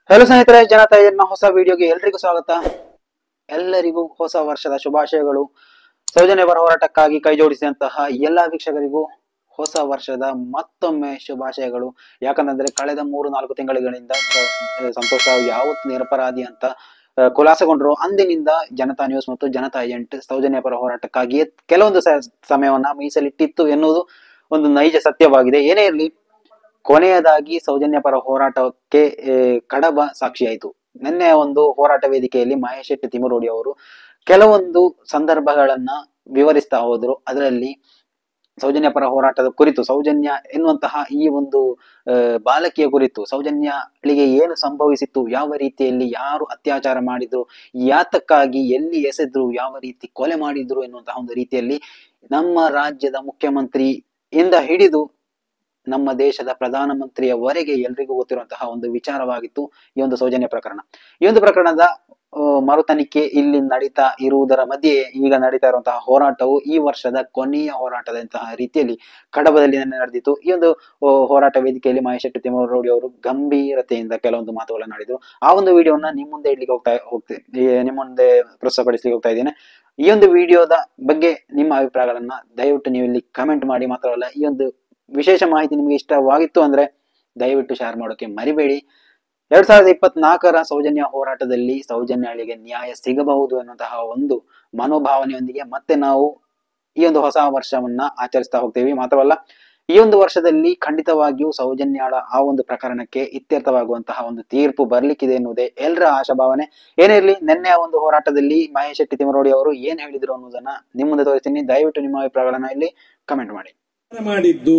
Hello ಸ್ನೇಹಿತರೆ ಜನತಾ ಎನ್ನ ಹೊಸ ವಿಡಿಯೋಗೆ ಎಲ್ರಿಗೂ ಸ್ವಾಗತ ಎಲ್ಲರಿಗೂ ಹೊಸ ವರ್ಷದ ಶುಭಾಶಯಗಳು ಸೌಜನ್ಯವರ ಹೋರಾಟಕ್ಕಾಗಿ ಕೈ ಜೋಡಿಸಿದಂತಹ ಎಲ್ಲಾ ವೀಕ್ಷಕರಿಗೂ ಹೊಸ ವರ್ಷದ ಮತ್ತೊಮ್ಮೆ ಶುಭಾಶಯಗಳು ಯಾಕಂತಂದ್ರೆ ಕಳೆದ ಮೂರು ನಾಲ್ಕು ತಿಂಗಳುಗಳಿಂದ ಸ- ಸಂತೋಷ್ ರಾವ್ ಯಾವತ್ತು ನಿರಪರಾಧಿ ಅಂತ ಆ, ಖುಲಾಸೆಗೊಂಡ್ರು ಅಂದಿನಿಂದ ಜನತಾ ನ್ಯೂಸ್ ಮತ್ತು ಜನತಾ ಏಜೆಂಟ್ ಸೌಜನ್ಯ ಪರ ಹೋರಾಟಕ್ಕಾಗಿ ಕೆಲವೊಂದು ಸ- ಸಮಯವನ್ನ ಮೀಸಲಿಟ್ಟಿತ್ತು ಎನ್ನುವುದು ಒಂದು ನೈಜ ಸತ್ಯವಾಗಿದೆ ಏನೇ ಇರಲಿ ಕೊನೆಯದಾಗಿ ಸೌಜನ್ಯ ಪರ ಹೋರಾಟಕ್ಕೆ ಆ, ಕಡಬ ಸಾಕ್ಷಿಯಾಯಿತು ನಿನ್ನೆ ಒಂದು ಹೋರಾಟ ವೇದಿಕೆಯಲ್ಲಿ ಮಹೇಶ್ ಶೆಟ್ಟಿ ತಿಮರೋಡಿ ಅವರು ಕೆಲವೊಂದು ಸಂದರ್ಭಗಳನ್ನ ವಿವರಿಸ್ತಾ ಹೋದ್ರು ಅದರಲ್ಲಿ ಸೌಜನ್ಯ ಪರ ಹೋರಾಟದ ಕುರಿತು ಸೌಜನ್ಯ ಎನ್ನುವಂತಹ ಈ ಒಂದು ಆ, ಬಾಲಕಿಯ ಕುರಿತು ಸೌಜನ್ಯಳಿಗೆ ಏನು ಸಂಭವಿಸಿತ್ತು ಯಾವ ರೀತಿಯಲ್ಲಿ ಯಾರು ಅತ್ಯಾಚಾರ ಮಾಡಿದ್ರು ಯಾತಕ್ಕಾಗಿ ಎಲ್ಲಿ ಎಸೆದ್ರು ಯಾವ ರೀತಿ ಕೊಲೆ ಮಾಡಿದ್ರು ಎನ್ನುವಂತಹ ಒಂದು ರೀತಿಯಲ್ಲಿ ನಮ್ಮ ರಾಜ್ಯದ ಮುಖ್ಯಮಂತ್ರಿ ಇಂದ ಹಿಡಿದು ನಮ್ಮ ದೇಶದ ಪ್ರಧಾನಮಂತ್ರಿಯವರೆಗೆ ಎಲ್ರಿಗೂ ಗೊತ್ತಿರುವಂತಹ ಒಂದು ವಿಚಾರವಾಗಿತ್ತು ಈ ಒಂದು ಸೌಜನ್ಯ ಪ್ರಕರಣ ಈ ಒಂದು ಪ್ರಕರಣದ ಆ, ಮರುತನಿಖೆ ಇಲ್ಲಿ ನಡೀತಾ ಇರುವುದರ ಮಧ್ಯೆ ಈಗ ನಡೀತಾ ಇರುವಂತಹ ಹೋರಾಟವು ಈ ವರ್ಷದ ಕೊನೆಯ ಹೋರಾಟದಂತಹ ರೀತಿಯಲ್ಲಿ ಕಡಬದಲ್ಲಿ ನಿನ್ನೆ ನಡೆದಿತ್ತು ಈ ಒಂದು ಆ, ಹೋರಾಟ ವೇದಿಕೆಯಲ್ಲಿ ಮಹೇಶ್ ಶೆಟ್ಟಿ ತಿಮ್ಮರೋಡಿ ಅವರು ಗಂಭೀರತೆಯಿಂದ ಕೆಲವೊಂದು ಮಾತುಗಳನ್ನು ಆಡಿದ್ರು ಆ ಒಂದು ವಿಡಿಯೋನ ನಿಮ್ಮ ಮುಂದೆ ಇಡ್ಲಿಕ್ಕೆ ಹೋಗ್ತಾ ಹೋಗ್ತೀನಿ ನಿಮ್ಮ ಮುಂದೆ ಪ್ರಸ್ತುತಪಡಿಸ್ಲಿಕ್ಕೆ ಹೋಗ್ತಾ ಇದ್ದೇನೆ ಈ ಒಂದು ವಿಡಿಯೋದ ಬಗ್ಗೆ ನಿಮ್ಮ ಅಭಿಪ್ರಾಯಗಳನ್ನ ದಯವಿಟ್ಟು ನೀವು ಇಲ್ಲಿ ಕಮೆಂಟ್ ಮಾಡಿ ಮಾತ್ರವಲ್ಲ ಈ ಒಂದು ವಿಶೇಷ ಮಾಹಿತಿ ನಿಮಗೆ ಇಷ್ಟವಾಗಿತ್ತು ಅಂದ್ರೆ ದಯವಿಟ್ಟು ಶೇರ್ ಮಾಡೋಕೆ ಮರಿಬೇಡಿ ಎರಡ್ ಸಾವಿರದ ಇಪ್ಪತ್ನಾಲ್ಕರ ಸೌಜನ್ಯ ಹೋರಾಟದಲ್ಲಿ ಸೌಜನ್ಯಳಿಗೆ ನ್ಯಾಯ ಸಿಗಬಹುದು ಎನ್ನುವಂತಹ ಒಂದು ಮನೋಭಾವನೆಯೊಂದಿಗೆ ಮತ್ತೆ ನಾವು ಈ ಒಂದು ಹೊಸ ವರ್ಷವನ್ನ ಆಚರಿಸ್ತಾ ಹೋಗ್ತೇವೆ ಮಾತ್ರವಲ್ಲ ಈ ಒಂದು ವರ್ಷದಲ್ಲಿ ಖಂಡಿತವಾಗಿಯೂ ಸೌಜನ್ಯಳ ಆ ಒಂದು ಪ್ರಕರಣಕ್ಕೆ ಇತ್ಯರ್ಥವಾಗುವಂತಹ ಒಂದು ತೀರ್ಪು ಬರ್ಲಿಕ್ಕಿದೆ ಎನ್ನುವುದೇ ಎಲ್ಲರ ಆಶಾಭಾವನೆ ಏನೇ ಇರಲಿ ನಿನ್ನೆ ಆ ಒಂದು ಹೋರಾಟದಲ್ಲಿ ಮಹೇಶ್ ಶೆಟ್ಟಿ ತಿಮರೋಡಿ ಅವರು ಏನ್ ಹೇಳಿದ್ರು ಅನ್ನೋದನ್ನ ನಿಮ್ಮ ಮುಂದೆ ತೋರಿಸ್ತೀನಿ ದಯವಿಟ್ಟು ನಿಮ್ಮ ಅಭಿಪ್ರಾಯಗಳನ್ನ ಇಲ್ಲಿ ಕಮೆಂಟ್ ಮಾಡಿ ಮಾಡಿದ್ದು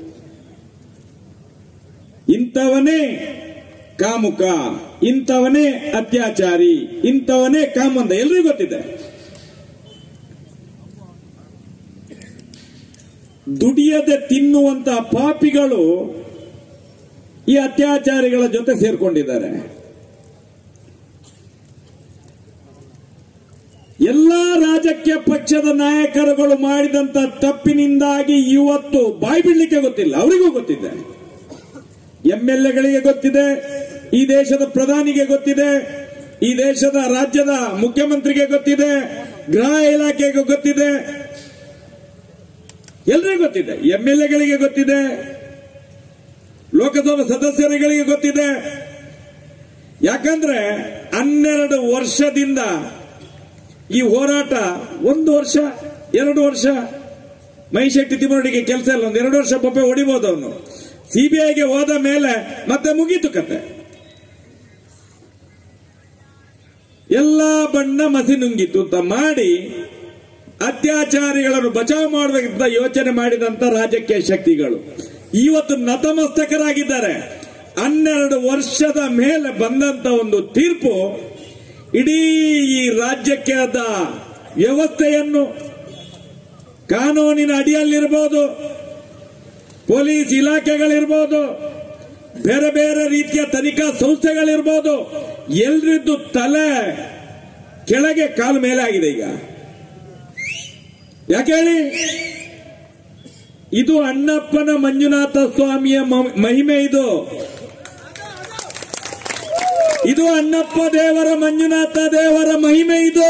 ಇಂಥವನೇ ಕಾಮುಕ ಇಂಥವನೇ ಅತ್ಯಾಚಾರಿ ಇಂಥವನೇ ಕಾಮಂದ ಎಲ್ರಿಗೂ ಗೊತ್ತಿದೆ ದುಡಿಯದೆ ತಿನ್ನುವಂತ ಪಾಪಿಗಳು ಈ ಅತ್ಯಾಚಾರಿಗಳ ಜೊತೆ ಸೇರ್ಕೊಂಡಿದ್ದಾರೆ ಎಲ್ಲಾ ರಾಜಕೀಯ ಪಕ್ಷದ ನಾಯಕರುಗಳು ಮಾಡಿದಂತ ತಪ್ಪಿನಿಂದಾಗಿ ಇವತ್ತು ಬಾಯಿ ಬಿಡ್ಲಿಕ್ಕೆ ಗೊತ್ತಿಲ್ಲ ಅವರಿಗೂ ಗೊತ್ತಿದೆ ಎಂ ಎಲ್ ಎಗಳಿಗೆ ಗೊತ್ತಿದೆ ಈ ದೇಶದ ಪ್ರಧಾನಿಗೆ ಗೊತ್ತಿದೆ ಈ ದೇಶದ ರಾಜ್ಯದ ಮುಖ್ಯಮಂತ್ರಿಗೆ ಗೊತ್ತಿದೆ ಗೃಹ ಇಲಾಖೆಗೆ ಗೊತ್ತಿದೆ ಎಲ್ರಿಗೂ ಗೊತ್ತಿದೆ ಎಂ ಎಲ್ ಎಗಳಿಗೆ ಗೊತ್ತಿದೆ ಲೋಕಸಭಾ ಸದಸ್ಯರುಗಳಿಗೆ ಗೊತ್ತಿದೆ ಯಾಕಂದ್ರೆ ಹನ್ನೆರಡು ವರ್ಷದಿಂದ ಈ ಹೋರಾಟ ಒಂದು ವರ್ಷ ಎರಡು ವರ್ಷ ಮೈಶೆಟ್ಟಿ ತಿಮ್ಮರಡಿಗೆ ಕೆಲಸ ಇಲ್ಲ ಒಂದು ಎರಡು ವರ್ಷ ಬೊಬ್ಬೆ ಹೊಡಿಬಹುದು ಅವನು ಸಿಬಿಐಗೆ ಹೋದ ಮೇಲೆ ಮತ್ತೆ ಮುಗೀತು ಕತೆ ಎಲ್ಲ ಬಣ್ಣ ಮಸಿ ನುಂಗಿತ್ತು ಅಂತ ಮಾಡಿ ಅತ್ಯಾಚಾರಿಗಳನ್ನು ಬಚಾವ್ ಮಾಡಬೇಕಂತ ಯೋಚನೆ ಮಾಡಿದಂತ ರಾಜಕೀಯ ಶಕ್ತಿಗಳು ಇವತ್ತು ನತಮಸ್ತಕರಾಗಿದ್ದಾರೆ ಹನ್ನೆರಡು ವರ್ಷದ ಮೇಲೆ ಬಂದಂತ ಒಂದು ತೀರ್ಪು ಇಡೀ ಈ ರಾಜ್ಯಕ್ಕೆ ಆದ ವ್ಯವಸ್ಥೆಯನ್ನು ಕಾನೂನಿನ ಅಡಿಯಲ್ಲಿರ್ಬೋದು ಪೊಲೀಸ್ ಇಲಾಖೆಗಳಿರ್ಬೋದು ಬೇರೆ ಬೇರೆ ರೀತಿಯ ತನಿಖಾ ಸಂಸ್ಥೆಗಳಿರ್ಬೋದು ಎಲ್ರಿದ್ದು ತಲೆ ಕೆಳಗೆ ಕಾಲು ಮೇಲೆ ಆಗಿದೆ ಈಗ ಯಾಕೆ ಹೇಳಿ ಇದು ಅಣ್ಣಪ್ಪನ ಮಂಜುನಾಥ ಸ್ವಾಮಿಯ ಮ- ಮಹಿಮೆ ಇದು ಇದು ಅಣ್ಣಪ್ಪ ದೇವರ ಮಂಜುನಾಥ ದೇವರ ಮಹಿಮೆ ಇದು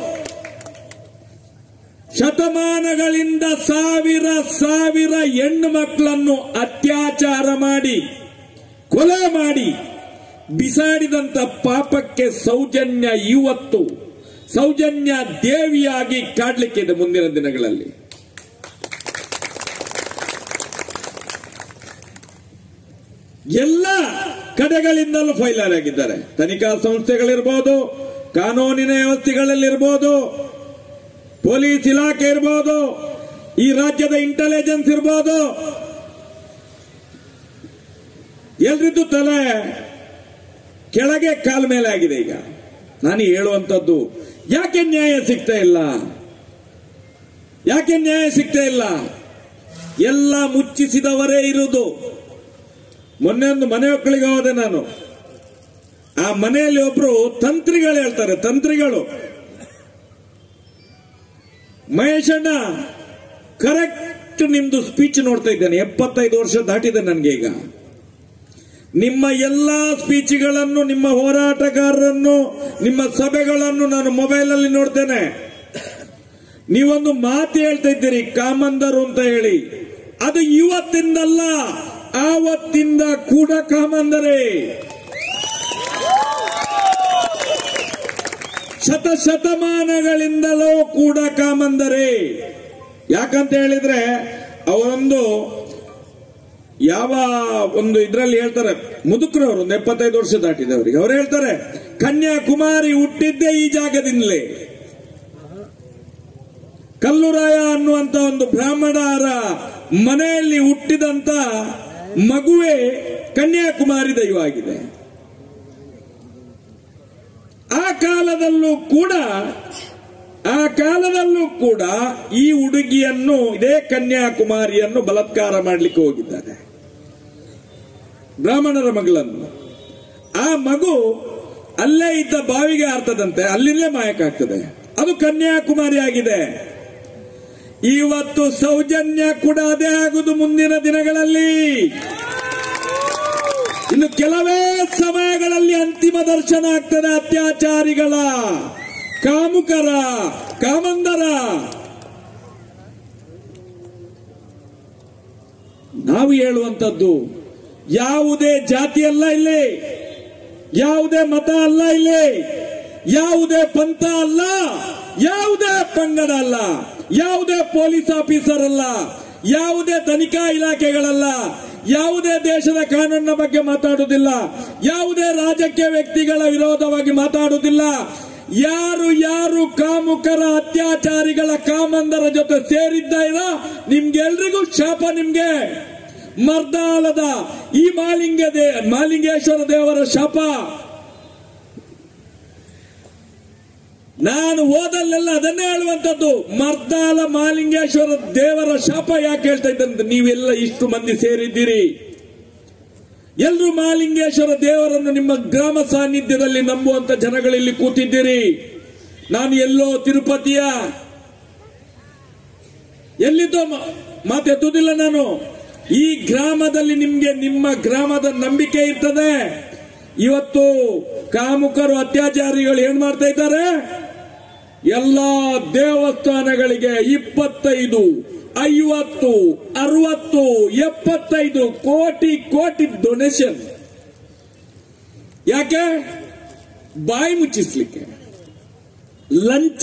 ಶತಮಾನಗಳಿಂದ ಸಾವಿರ ಸಾವಿರ ಹೆಣ್ಣು ಮಕ್ಕಳನ್ನು ಅತ್ಯಾಚಾರ ಮಾಡಿ ಕೊಲೆ ಮಾಡಿ ಬಿಸಾಡಿದಂತ ಪಾಪಕ್ಕೆ ಸೌಜನ್ಯ ಇವತ್ತು ಸೌಜನ್ಯ ದೇವಿಯಾಗಿ ಕಾಡ್ಲಿಕ್ಕಿದೆ ಮುಂದಿನ ದಿನಗಳಲ್ಲಿ ಎಲ್ಲ ಕಡೆಗಳಿಂದಲೂ ಫೈಲರ್ ಆಗಿದ್ದಾರೆ ತನಿಖಾ ಸಂಸ್ಥೆಗಳಿರ್ಬೋದು ಕಾನೂನಿನ ವ್ಯವಸ್ಥೆಗಳಲ್ಲಿರ್ಬೋದು ಪೊಲೀಸ್ ಇಲಾಖೆ ಇರ್ಬೋದು ಈ ರಾಜ್ಯದ ಇಂಟೆಲಿಜೆನ್ಸ್ ಇರ್ಬೋದು ಎಲ್ರಿದ್ದು ತಲೆ ಕೆಳಗೆ ಕಾಲ ಮೇಲೆ ಆಗಿದೆ ಈಗ ನಾನು ಹೇಳುವಂತದ್ದು ಯಾಕೆ ನ್ಯಾಯ ಸಿಗ್ತಾ ಇಲ್ಲ ಯಾಕೆ ನ್ಯಾಯ ಸಿಗ್ತಾ ಇಲ್ಲ ಎಲ್ಲ ಮುಚ್ಚಿಸಿದವರೇ ಇರುವುದು ಮೊನ್ನೆ ಒಂದು ಮನೆ ಮಕ್ಕಳಿಗೆ ಹೋದೆ ನಾನು ಆ ಮನೆಯಲ್ಲಿ ಒಬ್ರು ತಂತ್ರಿಗಳು ಹೇಳ್ತಾರೆ ತಂತ್ರಿಗಳು ಮಹೇಶಣ್ಣ ಕರೆಕ್ಟ್ ನಿಮ್ದು ಸ್ಪೀಚ್ ನೋಡ್ತಾ ಇದ್ದೇನೆ ಎಪ್ಪತ್ತೈದು ವರ್ಷ ದಾಟಿದೆ ನನಗೆ ಈಗ ನಿಮ್ಮ ಎಲ್ಲಾ ಸ್ಪೀಚ್ಗಳನ್ನು ನಿಮ್ಮ ಹೋರಾಟಗಾರರನ್ನು ನಿಮ್ಮ ಸಭೆಗಳನ್ನು ನಾನು ಮೊಬೈಲ್ ಅಲ್ಲಿ ನೋಡ್ತೇನೆ ನೀವೊಂದು ಮಾತು ಹೇಳ್ತಾ ಇದ್ದೀರಿ ಕಾಮಂದರು ಅಂತ ಹೇಳಿ ಅದು ಇವತ್ತಿಂದಲ್ಲ ಆವತ್ತಿಂದ ಕೂಡ ಕಾಮಂದರೇ ಶತಶತಮಾನಗಳಿಂದಲೂ ಕೂಡ ಕಾಮಂದರೇ ಯಾಕಂತ ಹೇಳಿದ್ರೆ ಅವರೊಂದು ಯಾವ ಒಂದು ಇದ್ರಲ್ಲಿ ಹೇಳ್ತಾರೆ ಮುದುಕರವರು ಒಂದು ಎಪ್ಪತ್ತೈದು ವರ್ಷ ದಾಟಿದವರಿಗೆ ಅವ್ರು ಹೇಳ್ತಾರೆ ಕನ್ಯಾಕುಮಾರಿ ಹುಟ್ಟಿದ್ದೇ ಈ ಜಾಗದಿಂದಲೇ ಕಲ್ಲುರಾಯ ಅನ್ನುವಂತ ಒಂದು ಬ್ರಾಹ್ಮಣರ ಮನೆಯಲ್ಲಿ ಹುಟ್ಟಿದಂತ ಮಗುವೆ ಕನ್ಯಾಕುಮಾರಿ ದೈವ ಆಗಿದೆ ಆ ಕಾಲದಲ್ಲೂ ಕೂಡ ಆ ಕಾಲದಲ್ಲೂ ಕೂಡ ಈ ಹುಡುಗಿಯನ್ನು ಇದೇ ಕನ್ಯಾಕುಮಾರಿಯನ್ನು ಬಲಾತ್ಕಾರ ಮಾಡಲಿಕ್ಕೆ ಹೋಗಿದ್ದಾರೆ ಬ್ರಾಹ್ಮಣರ ಮಗಳನ್ನು ಆ ಮಗು ಅಲ್ಲೇ ಇದ್ದ ಬಾವಿಗೆ ಆರ್ತದಂತೆ ಅಲ್ಲಿಂದಲೇ ಮಾಯಕ್ಕಾಗ್ತದೆ ಅದು ಕನ್ಯಾಕುಮಾರಿ ಆಗಿದೆ ಇವತ್ತು ಸೌಜನ್ಯ ಕೂಡ ಅದೇ ಆಗುದು ಮುಂದಿನ ದಿನಗಳಲ್ಲಿ ಇನ್ನು ಕೆಲವೇ ಸಮಯಗಳಲ್ಲಿ ಅಂತಿಮ ದರ್ಶನ ಆಗ್ತದೆ ಅತ್ಯಾಚಾರಿಗಳ ಕಾಮುಕರ ಕಾಮಂದರ ನಾವು ಹೇಳುವಂತದ್ದು ಯಾವುದೇ ಜಾತಿ ಅಲ್ಲ ಇಲ್ಲಿ ಯಾವುದೇ ಮತ ಅಲ್ಲ ಇಲ್ಲಿ ಯಾವುದೇ ಪಂಥ ಅಲ್ಲ ಯಾವುದೇ ಪಂಗಡ ಅಲ್ಲ ಯಾವುದೇ ಪೊಲೀಸ್ ಆಫೀಸರ್ ಅಲ್ಲ ಯಾವುದೇ ತನಿಖಾ ಇಲಾಖೆಗಳಲ್ಲ ಯಾವುದೇ ದೇಶದ ಕಾನೂನಿನ ಬಗ್ಗೆ ಮಾತಾಡುವುದಿಲ್ಲ ಯಾವುದೇ ರಾಜಕೀಯ ವ್ಯಕ್ತಿಗಳ ವಿರೋಧವಾಗಿ ಮಾತಾಡುವುದಿಲ್ಲ ಯಾರು ಯಾರು ಕಾಮುಕರ ಅತ್ಯಾಚಾರಿಗಳ ಕಾಮಂದರ ಜೊತೆ ಸೇರಿದ್ದಾರ ನಿಮ್ಗೆಲ್ರಿಗೂ ಶಾಪ ನಿಮ್ಗೆ ಮರ್ದಾಲದ ಈ ಮಾಲಿಂಗ ದೇ ಮಾಲಿಂಗೇಶ್ವರ ದೇವರ ಶಾಪ ನಾನು ಓದಲ್ಲೆಲ್ಲ ಅದನ್ನೇ ಹೇಳುವಂತದ್ದು ಮರ್ದಾಲ ಮಾಲಿಂಗೇಶ್ವರ ದೇವರ ಶಾಪ ಯಾಕೆ ಹೇಳ್ತಾ ಇದ್ದಂತೆ ನೀವೆಲ್ಲ ಇಷ್ಟು ಮಂದಿ ಸೇರಿದ್ದೀರಿ ಎಲ್ಲರೂ ಮಾಲಿಂಗೇಶ್ವರ ದೇವರನ್ನು ನಿಮ್ಮ ಗ್ರಾಮ ಸಾನ್ನಿಧ್ಯದಲ್ಲಿ ನಂಬುವಂತ ಜನಗಳಲ್ಲಿ ಕೂತಿದ್ದೀರಿ ನಾನು ಎಲ್ಲೋ ತಿರುಪತಿಯ ಎಲ್ಲಿದ್ದೋ ಮ- ಮಾತೆತ್ತುವುದಿಲ್ಲ ನಾನು ಈ ಗ್ರಾಮದಲ್ಲಿ ನಿಮ್ಗೆ ನಿಮ್ಮ ಗ್ರಾಮದ ನಂಬಿಕೆ ಇರ್ತದೆ ಇವತ್ತು ಕಾಮುಕರು ಅತ್ಯಾಚಾರಿಗಳು ಏನ್ ಮಾಡ್ತಾ ಇದ್ದಾರೆ ಎಲ್ಲಾ ದೇವಸ್ಥಾನಗಳಿಗೆ ಇಪ್ಪತ್ತೈದು ಐವತ್ತು ಅರವತ್ತು ಎಪ್ಪತ್ತೈದು ಕೋಟಿ ಕೋಟಿ ಡೊನೇಷನ್ ಯಾಕೆ ಬಾಯಿ ಮುಚ್ಚಿಸ್ಲಿಕ್ಕೆ ಲಂಚ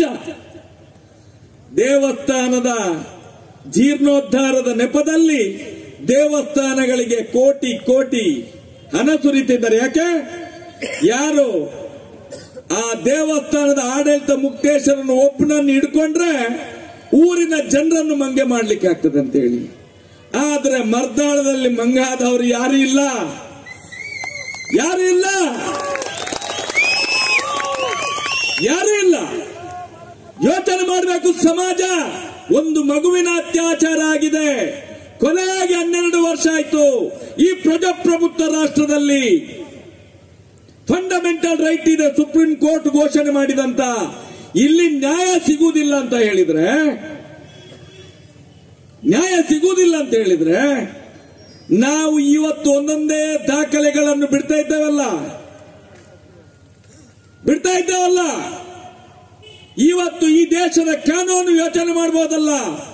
ದೇವಸ್ಥಾನದ ಜೀರ್ಣೋದ್ಧಾರದ ನೆಪದಲ್ಲಿ ದೇವಸ್ಥಾನಗಳಿಗೆ ಕೋಟಿ ಕೋಟಿ ಹಣ ಸುರಿತಿದ್ದಾರೆ ಯಾಕೆ ಯಾರು ಆ ದೇವಸ್ಥಾನದ ಆಡಳಿತ ಮುಕ್ತೇಶ್ವರನ್ನು ಒಬ್ಬನನ್ನು ಹಿಡ್ಕೊಂಡ್ರೆ ಊರಿನ ಜನರನ್ನು ಮಂಗೆ ಮಾಡ್ಲಿಕ್ಕೆ ಆಗ್ತದೆ ಅಂತ ಹೇಳಿ ಆದ್ರೆ ಮರ್ದಾಳದಲ್ಲಿ ಮಂಗಾದವರು ಯಾರು ಇಲ್ಲ ಯಾರು ಇಲ್ಲ ಯಾರು ಇಲ್ಲ ಯೋಚನೆ ಮಾಡಬೇಕು ಸಮಾಜ ಒಂದು ಮಗುವಿನ ಅತ್ಯಾಚಾರ ಆಗಿದೆ ಕೊನೆಯಾಗಿ ಹನ್ನೆರಡು ವರ್ಷ ಆಯ್ತು ಈ ಪ್ರಜಾಪ್ರಭುತ್ವ ರಾಷ್ಟ್ರದಲ್ಲಿ ಫಂಡಮೆಂಟಲ್ ರೈಟ್ ಇದೆ ಸುಪ್ರೀಂ ಕೋರ್ಟ್ ಘೋಷಣೆ ಮಾಡಿದಂತ ಇಲ್ಲಿ ನ್ಯಾಯ ಸಿಗುವುದಿಲ್ಲ ಅಂತ ಹೇಳಿದ್ರೆ ನ್ಯಾಯ ಸಿಗುವುದಿಲ್ಲ ಅಂತ ಹೇಳಿದ್ರೆ ನಾವು ಇವತ್ತು ಒಂದೊಂದೇ ದಾಖಲೆಗಳನ್ನು ಬಿಡ್ತಾ ಇದ್ದೇವಲ್ಲ ಬಿಡ್ತಾ ಇದ್ದೇವಲ್ಲ ಇವತ್ತು ಈ ದೇಶದ ಕಾನೂನು ಯೋಚನೆ ಮಾಡಬಹುದಲ್ಲ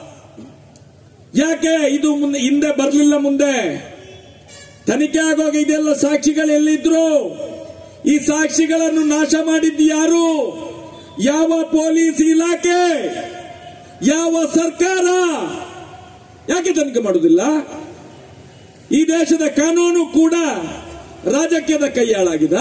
ಯಾಕೆ ಇದು ಮುಂದೆ ಹಿಂದೆ ಬರಲಿಲ್ಲ ಮುಂದೆ ತನಿಖೆ ಆಗುವಾಗ ಇದೆಲ್ಲ ಸಾಕ್ಷಿಗಳು ಎಲ್ಲಿದ್ರು ಈ ಸಾಕ್ಷಿಗಳನ್ನು ನಾಶ ಮಾಡಿದ್ದು ಯಾರು ಯಾವ ಪೊಲೀಸ್ ಇಲಾಖೆ ಯಾವ ಸರ್ಕಾರ ಯಾಕೆ ತನಿಖೆ ಮಾಡುವುದಿಲ್ಲ ಈ ದೇಶದ ಕಾನೂನು ಕೂಡ ರಾಜಕೀಯದ ಕೈಯಾಳಾಗಿದ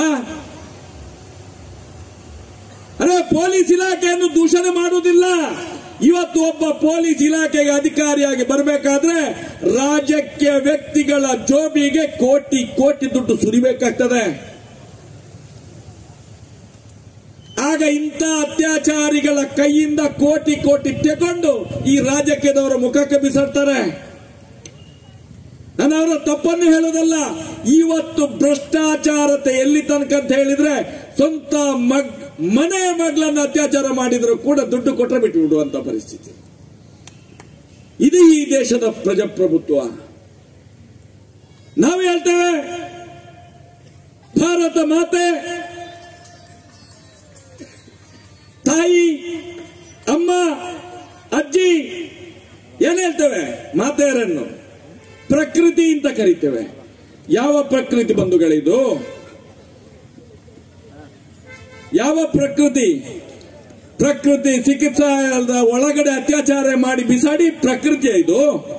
ಅರೆ ಪೊಲೀಸ್ ಇಲಾಖೆಯನ್ನು ದೂಷಣೆ ಮಾಡುವುದಿಲ್ಲ ಇವತ್ತು ಒಬ್ಬ ಪೊಲೀಸ್ ಇಲಾಖೆಗೆ ಅಧಿಕಾರಿಯಾಗಿ ಬರಬೇಕಾದ್ರೆ ರಾಜಕೀಯ ವ್ಯಕ್ತಿಗಳ ಜೋಬಿಗೆ ಕೋಟಿ ಕೋಟಿ ದುಡ್ಡು ಸುರಿಬೇಕಾಗ್ತದೆ ಆಗ ಇಂಥ ಅತ್ಯಾಚಾರಿಗಳ ಕೈಯಿಂದ ಕೋಟಿ ಕೋಟಿ ತಗೊಂಡು ಈ ರಾಜಕೀಯದವರ ಮುಖಕ್ಕೆ ಬಿಸಾಡ್ತಾರೆ ನಾನು ಅವರ ತಪ್ಪನ್ನು ಹೇಳೋದಲ್ಲ ಇವತ್ತು ಭ್ರಷ್ಟಾಚಾರತೆ ಎಲ್ಲಿ ತನಕ ಅಂತ ಹೇಳಿದ್ರೆ ಸ್ವಂತ ಮಗ್ ಮನೆ ಮಗಳನ್ನ ಅತ್ಯಾಚಾರ ಮಾಡಿದ್ರು ಕೂಡ ದುಡ್ಡು ಕೊಟ್ಟರೆ ಬಿಟ್ಟು ಬಿಡುವಂತ ಪರಿಸ್ಥಿತಿ ಇದು ಈ ದೇಶದ ಪ್ರಜಾಪ್ರಭುತ್ವ ನಾವು ಹೇಳ್ತೇವೆ ಭಾರತ ಮಾತೆ ತಾಯಿ ಅಮ್ಮ ಅಜ್ಜಿ ಏನ್ ಹೇಳ್ತೇವೆ ಮಾತೆಯರನ್ನು ಪ್ರಕೃತಿ ಅಂತ ಕರಿತೇವೆ ಯಾವ ಪ್ರಕೃತಿ ಬಂಧುಗಳಿದು ಯಾವ ಪ್ರಕೃತಿ ಪ್ರಕೃತಿ ಚಿಕಿತ್ಸಾಲಯದ ಒಳಗಡೆ ಅತ್ಯಾಚಾರ ಮಾಡಿ ಬಿಸಾಡಿ ಪ್ರಕೃತಿಯ ಇದು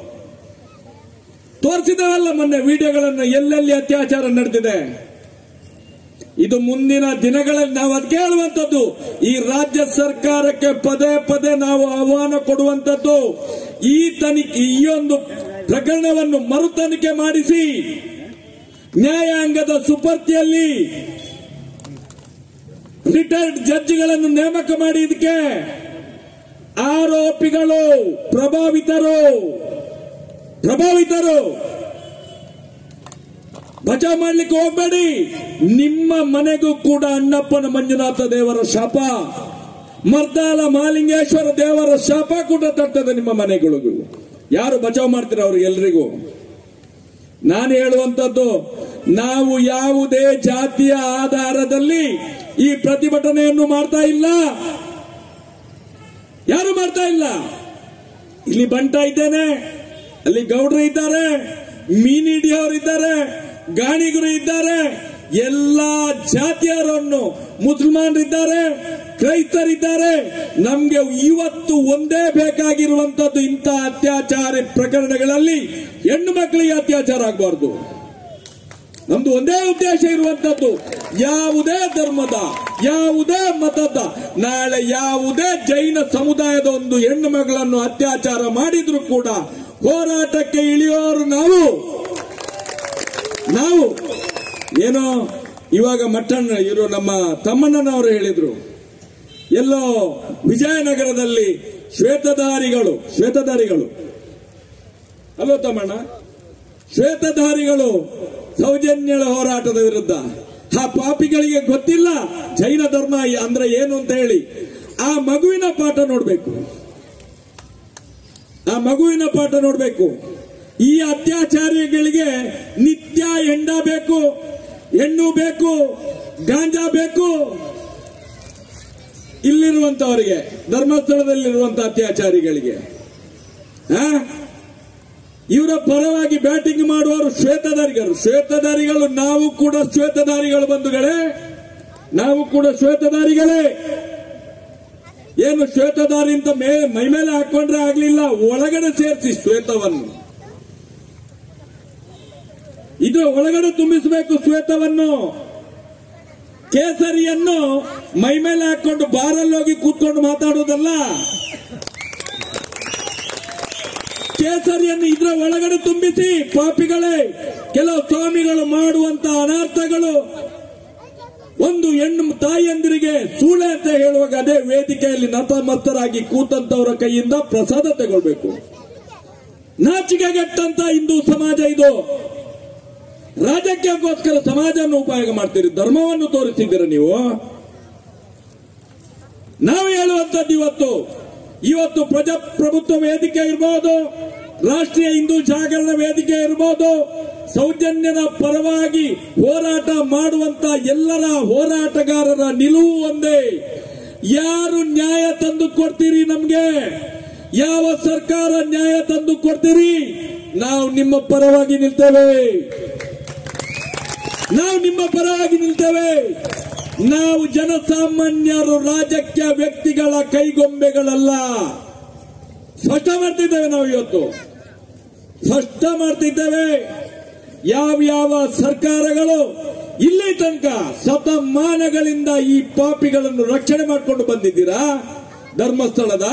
ತೋರಿಸಿದವಲ್ಲ ಮೊನ್ನೆ ವಿಡಿಯೋಗಳನ್ನು ಎಲ್ಲೆಲ್ಲಿ ಅತ್ಯಾಚಾರ ನಡೆದಿದೆ ಇದು ಮುಂದಿನ ದಿನಗಳಲ್ಲಿ ನಾವು ಅದಕ್ಕೆ ಹೇಳುವಂತದ್ದು ಈ ರಾಜ್ಯ ಸರ್ಕಾರಕ್ಕೆ ಪದೇ ಪದೇ ನಾವು ಆಹ್ವಾನ ಕೊಡುವಂತದ್ದು ಈ ತನಿಖೆ ಈ ಒಂದು ಪ್ರಕರಣವನ್ನು ಮರು ತನಿಖೆ ಮಾಡಿಸಿ ನ್ಯಾಯಾಂಗದ ಸುಪರ್ತಿಯಲ್ಲಿ ರಿಟೈರ್ಡ್ ಜಡ್ಜ್ಗಳನ್ನು ನೇಮಕ ಮಾಡಿ ಇದಕ್ಕೆ ಆರೋಪಿಗಳು ಪ್ರಭಾವಿತರು ಪ್ರಭಾವಿತರು ಬಚಾವ್ ಮಾಡ್ಲಿಕ್ಕೆ ಹೋಗ್ಬೇಡಿ ನಿಮ್ಮ ಮನೆಗೂ ಕೂಡ ಅಣ್ಣಪ್ಪನ ಮಂಜುನಾಥ ದೇವರ ಶಾಪ ಮರ್ದಾಲ ಮಾಲಿಂಗೇಶ್ವರ ದೇವರ ಶಾಪ ಕೂಡ ತರ್ತದೆ ನಿಮ್ಮ ಮನೆಗಳಿಗೂ ಯಾರು ಬಚಾವ್ ಮಾಡ್ತೀರ ಅವ್ರಿಗೆ ಎಲ್ರಿಗೂ ನಾನು ಹೇಳುವಂತದ್ದು ನಾವು ಯಾವುದೇ ಜಾತಿಯ ಆಧಾರದಲ್ಲಿ ಈ ಪ್ರತಿಭಟನೆಯನ್ನು ಮಾಡ್ತಾ ಇಲ್ಲ ಯಾರು ಮಾಡ್ತಾ ಇಲ್ಲ ಇಲ್ಲಿ ಬಂಟ ಇದ್ದೇನೆ ಅಲ್ಲಿ ಗೌಡ್ರು ಇದ್ದಾರೆ ಮೀನಿಡಿಯವರು ಇದ್ದಾರೆ ಗಾಣಿಗರು ಇದ್ದಾರೆ ಎಲ್ಲಾ ಜಾತಿಯರನ್ನು ಮುಸಲ್ಮಾನರಿದ್ದಾರೆ ಕ್ರೈಸ್ತರಿದ್ದಾರೆ ನಮ್ಗೆ ಇವತ್ತು ಒಂದೇ ಬೇಕಾಗಿರುವಂತದ್ದು ಇಂಥ ಅತ್ಯಾಚಾರ ಪ್ರಕರಣಗಳಲ್ಲಿ ಹೆಣ್ಣು ಮಕ್ಕಳಿಗೆ ಅತ್ಯಾಚಾರ ಆಗಬಾರ್ದು ನಮ್ದು ಒಂದೇ ಉದ್ದೇಶ ಇರುವಂತದ್ದು ಯಾವುದೇ ಧರ್ಮದ ಯಾವುದೇ ಮತದ ನಾಳೆ ಯಾವುದೇ ಜೈನ ಸಮುದಾಯದ ಒಂದು ಹೆಣ್ಣು ಮಗಳನ್ನು ಅತ್ಯಾಚಾರ ಮಾಡಿದ್ರು ಕೂಡ ಹೋರಾಟಕ್ಕೆ ಇಳಿಯೋರು ನಾವು ನಾವು ಏನೋ ಇವಾಗ ಮಟ್ಟಣ್ಣ ಇವರು ನಮ್ಮ ತಮ್ಮಣ್ಣನವರು ಹೇಳಿದ್ರು ಎಲ್ಲೋ ವಿಜಯನಗರದಲ್ಲಿ ಶ್ವೇತಧಾರಿಗಳು ಶ್ವೇತಧಾರಿಗಳು ಅಲ್ಲೋ ತಮ್ಮಣ್ಣ ಶ್ವೇತಧಾರಿಗಳು ಸೌಜನ್ಯಳ ಹೋರಾಟದ ವಿರುದ್ಧ ಆ ಪಾಪಿಗಳಿಗೆ ಗೊತ್ತಿಲ್ಲ ಜೈನ ಧರ್ಮ ಅಂದ್ರೆ ಏನು ಅಂತ ಹೇಳಿ ಆ ಮಗುವಿನ ಪಾಠ ನೋಡ್ಬೇಕು ಆ ಮಗುವಿನ ಪಾಠ ನೋಡ್ಬೇಕು ಈ ಅತ್ಯಾಚಾರಿಗಳಿಗೆ ನಿತ್ಯ ಹೆಂಡ ಬೇಕು ಹೆಣ್ಣು ಬೇಕು ಗಾಂಜಾ ಬೇಕು ಇಲ್ಲಿರುವಂತವರಿಗೆ ಧರ್ಮಸ್ಥಳದಲ್ಲಿರುವಂತ ಅತ್ಯಾಚಾರಿಗಳಿಗೆ ಆ? ಇವರ ಪರವಾಗಿ ಬ್ಯಾಟಿಂಗ್ ಮಾಡುವವರು ಶ್ವೇತಧಾರಿಗಳು ಶ್ವೇತಧಾರಿಗಳು ನಾವು ಕೂಡ ಶ್ವೇತಧಾರಿಗಳು ಬಂಧುಗಳೇ ನಾವು ಕೂಡ ಶ್ವೇತಧಾರಿಗಳೇ ಏನು ಶ್ವೇತಧಾರಿ ಅಂತ ಮೇ ಮೈ ಮೇಲೆ ಹಾಕೊಂಡ್ರೆ ಆಗ್ಲಿಲ್ಲ ಒಳಗಡೆ ಸೇರಿಸಿ ಶ್ವೇತವನ್ನು ಇದು ಒಳಗಡೆ ತುಂಬಿಸಬೇಕು ಶ್ವೇತವನ್ನು ಕೇಸರಿಯನ್ನು ಮೈ ಮೇಲೆ ಹಾಕೊಂಡು ಬಾರಲ್ಲಿ ಹೋಗಿ ಕೂತ್ಕೊಂಡು ಮಾತಾಡೋದಲ್ಲ ಕೇಸರಿಯನ್ನು ಇದರ ಒಳಗಡೆ ತುಂಬಿಸಿ ಪಾಪಿಗಳೇ ಕೆಲವು ಸ್ವಾಮಿಗಳು ಮಾಡುವಂತ ಅನರ್ಥಗಳು ಒಂದು ಹೆಣ್ಣು ತಾಯಿಯಂದಿರಿಗೆ ಸೂಳೆ ಅಂತ ಹೇಳುವಾಗ ಅದೇ ವೇದಿಕೆಯಲ್ಲಿ ನತಮಸ್ತರಾಗಿ ಕೂತಂತವರ ಕೈಯಿಂದ ಪ್ರಸಾದ ತಗೊಳ್ಬೇಕು ನಾಚಿಕೆಗೆಟ್ಟಂತ ಹಿಂದೂ ಸಮಾಜ ಇದು ರಾಜಕೀಯಕ್ಕೋಸ್ಕರ ಸಮಾಜವನ್ನು ಉಪಯೋಗ ಮಾಡ್ತೀರಿ ಧರ್ಮವನ್ನು ತೋರಿಸಿದ್ದೀರ ನೀವು ನಾವು ಹೇಳುವಂತದ್ದು ಇವತ್ತು ಇವತ್ತು ಪ್ರಜಾಪ್ರಭುತ್ವ ವೇದಿಕೆ ಇರಬಹುದು ರಾಷ್ಟ್ರೀಯ ಹಿಂದೂ ಜಾಗರಣ ವೇದಿಕೆ ಇರಬಹುದು ಸೌಜನ್ಯದ ಪರವಾಗಿ ಹೋರಾಟ ಮಾಡುವಂತ ಎಲ್ಲರ ಹೋರಾಟಗಾರರ ನಿಲುವು ಒಂದೇ ಯಾರು ನ್ಯಾಯ ತಂದು ಕೊಡ್ತೀರಿ ನಮ್ಗೆ ಯಾವ ಸರ್ಕಾರ ನ್ಯಾಯ ತಂದು ಕೊಡ್ತೀರಿ ನಾವು ನಿಮ್ಮ ಪರವಾಗಿ ನಿಲ್ತೇವೆ ನಾವು ನಿಮ್ಮ ಪರವಾಗಿ ನಿಲ್ತೇವೆ ನಾವು ಜನಸಾಮಾನ್ಯರು ರಾಜಕೀಯ ವ್ಯಕ್ತಿಗಳ ಕೈಗೊಂಬೆಗಳಲ್ಲ ಸ್ಪಷ್ಟ ಮಾಡ್ತಿದ್ದೇವೆ ನಾವು ಇವತ್ತು ಸ್ಪಷ್ಟ ಮಾಡ್ತಿದ್ದೇವೆ ಯಾವ ಯಾವ ಸರ್ಕಾರಗಳು ಇಲ್ಲಿ ತನಕ ಶತಮಾನಗಳಿಂದ ಈ ಪಾಪಿಗಳನ್ನು ರಕ್ಷಣೆ ಮಾಡಿಕೊಂಡು ಬಂದಿದ್ದೀರಾ ಧರ್ಮಸ್ಥಳದ